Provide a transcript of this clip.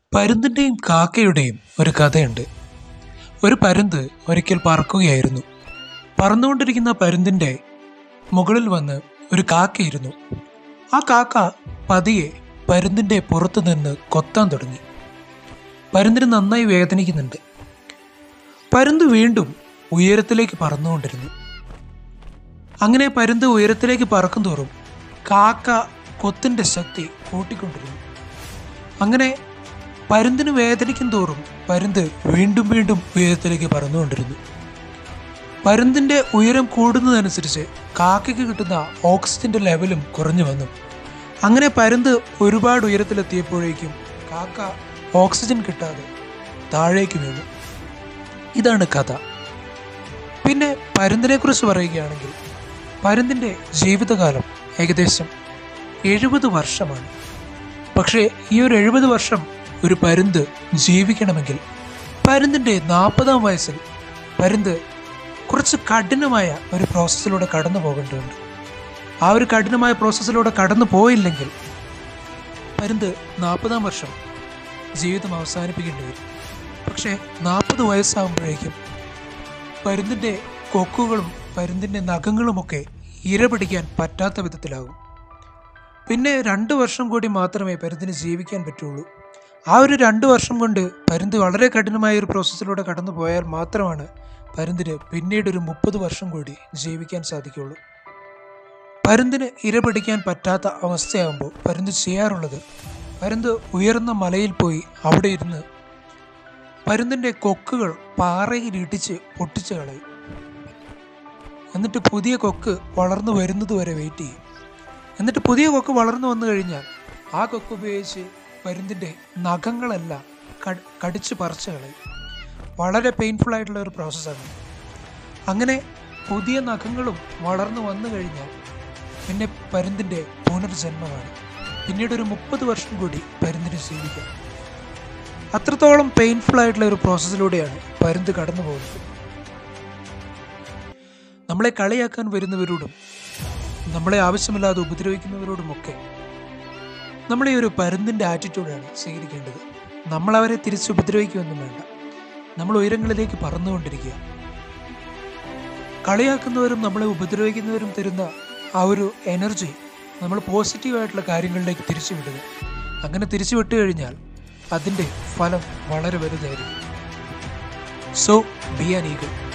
പരുന്തിൻ്റെയും കാക്കയുടെയും ഒരു കഥയുണ്ട് ഒരു പരുന്ത് ഒരിക്കൽ പറക്കുകയായിരുന്നു പറന്നുകൊണ്ടിരിക്കുന്ന പരുന്തിൻ്റെ മുകളിൽ വന്ന് ഒരു കാക്കയിരുന്നു ആ കാക്ക പതിയെ പരുന്തിൻ്റെ പുറത്തു നിന്ന് കൊത്താൻ തുടങ്ങി പരുന്തിന് നന്നായി വേദനിക്കുന്നുണ്ട് പരുന്ത് വീണ്ടും ഉയരത്തിലേക്ക് പറന്നുകൊണ്ടിരുന്നു അങ്ങനെ പരുന്ത് ഉയരത്തിലേക്ക് പറക്കും തോറും കാക്ക കൊത്തിൻ്റെ ശക്തി കൂട്ടിക്കൊണ്ടിരുന്നു അങ്ങനെ പരുന്തിന് വേദനിക്കും തോറും പരുന്ത് വീണ്ടും വീണ്ടും ഉയരത്തിലേക്ക് പറന്നുകൊണ്ടിരുന്നു പരുന്തിൻ്റെ ഉയരം കൂടുന്നതനുസരിച്ച് കാക്കയ്ക്ക് കിട്ടുന്ന ഓക്സിജന്റെ ലെവലും കുറഞ്ഞു വന്നു അങ്ങനെ പരുന്ത് ഒരുപാട് ഉയരത്തിലെത്തിയപ്പോഴേക്കും കാക്ക ഓക്സിജൻ കിട്ടാതെ താഴേക്ക് വീണു ഇതാണ് കഥ പിന്നെ പരുന്തിനെ കുറിച്ച് പറയുകയാണെങ്കിൽ പരുന്തിൻ്റെ ജീവിതകാലം ഏകദേശം എഴുപത് വർഷമാണ് പക്ഷേ ഈ ഒരു എഴുപത് വർഷം ഒരു പരുന്ത് ജീവിക്കണമെങ്കിൽ പരുന്തിൻ്റെ നാൽപ്പതാം വയസ്സിൽ പരുന്ത് കുറച്ച് കഠിനമായ ഒരു പ്രോസസ്സിലൂടെ കടന്നു പോകേണ്ടതുണ്ട് ആ ഒരു കഠിനമായ പ്രോസസ്സിലൂടെ കടന്നു പോയില്ലെങ്കിൽ പരുന്ത് നാൽപ്പതാം വർഷം ജീവിതം അവസാനിപ്പിക്കേണ്ടി വരും പക്ഷേ നാൽപ്പത് വയസ്സാകുമ്പോഴേക്കും പരുന്തിൻ്റെ കൊക്കുകളും പരുന്തിൻ്റെ നഖങ്ങളുമൊക്കെ ഇര പിടിക്കാൻ പറ്റാത്ത വിധത്തിലാകും പിന്നെ രണ്ട് വർഷം കൂടി മാത്രമേ പരുന്തിന് ജീവിക്കാൻ പറ്റുള്ളൂ ആ ഒരു രണ്ട് വർഷം കൊണ്ട് പരുന്ത് വളരെ കഠിനമായ ഒരു പ്രോസസ്സിലൂടെ കടന്നു പോയാൽ മാത്രമാണ് പരുന്തിന് പിന്നീട് ഒരു മുപ്പത് വർഷം കൂടി ജീവിക്കാൻ സാധിക്കുള്ളൂ പരുന്തിന് ഇര പിടിക്കാൻ പറ്റാത്ത അവസ്ഥയാകുമ്പോൾ പരുന്ത് ചെയ്യാറുള്ളത് പരുന്ത് ഉയർന്ന മലയിൽ പോയി അവിടെ ഇരുന്ന് പരുന്തിൻ്റെ കൊക്കുകൾ പാറയിൽ ഇടിച്ച് പൊട്ടിച്ച് കളയും എന്നിട്ട് പുതിയ കൊക്ക് വളർന്നു വരുന്നത് വരെ വെയിറ്റ് ചെയ്യും എന്നിട്ട് പുതിയ കൊക്ക് വളർന്നു വന്നു കഴിഞ്ഞാൽ ആ കൊക്ക് ഉപയോഗിച്ച് പരുന്തിൻ്റെ നഖങ്ങളെല്ലാം കട് കടിച്ച് പറിച്ച് കളയും വളരെ പെയിൻഫുൾ ആയിട്ടുള്ള ഒരു പ്രോസസ്സാണ് അങ്ങനെ പുതിയ നഖങ്ങളും വളർന്നു വന്നു കഴിഞ്ഞാൽ പിന്നെ പരുന്തിൻ്റെ പുനർജന്മമാണ് പിന്നീട് ഒരു മുപ്പത് വർഷം കൂടി പരുന്തിന് ജീവിക്കാം അത്രത്തോളം പെയിൻഫുൾ ആയിട്ടുള്ള ഒരു പ്രോസസ്സിലൂടെയാണ് പരുന്ത് കടന്നു പോകുന്നത് നമ്മളെ കളിയാക്കാൻ വരുന്നവരോടും നമ്മളെ ആവശ്യമില്ലാതെ ഉപദ്രവിക്കുന്നവരോടുമൊക്കെ നമ്മൾ ഈ ഒരു പരുന്തിൻ്റെ ആറ്റിറ്റ്യൂഡാണ് സ്വീകരിക്കേണ്ടത് നമ്മൾ അവരെ തിരിച്ച് ഉപദ്രവിക്കുകയൊന്നും വേണ്ട നമ്മൾ ഉയരങ്ങളിലേക്ക് പറന്നുകൊണ്ടിരിക്കുക കളിയാക്കുന്നവരും നമ്മളെ ഉപദ്രവിക്കുന്നവരും തരുന്ന ആ ഒരു എനർജി നമ്മൾ പോസിറ്റീവായിട്ടുള്ള കാര്യങ്ങളിലേക്ക് തിരിച്ചു വിടുക അങ്ങനെ തിരിച്ചു വിട്ടു കഴിഞ്ഞാൽ അതിൻ്റെ ഫലം വളരെ വലുതായിരിക്കും സോ ബി ആൻ ഈഗിൾ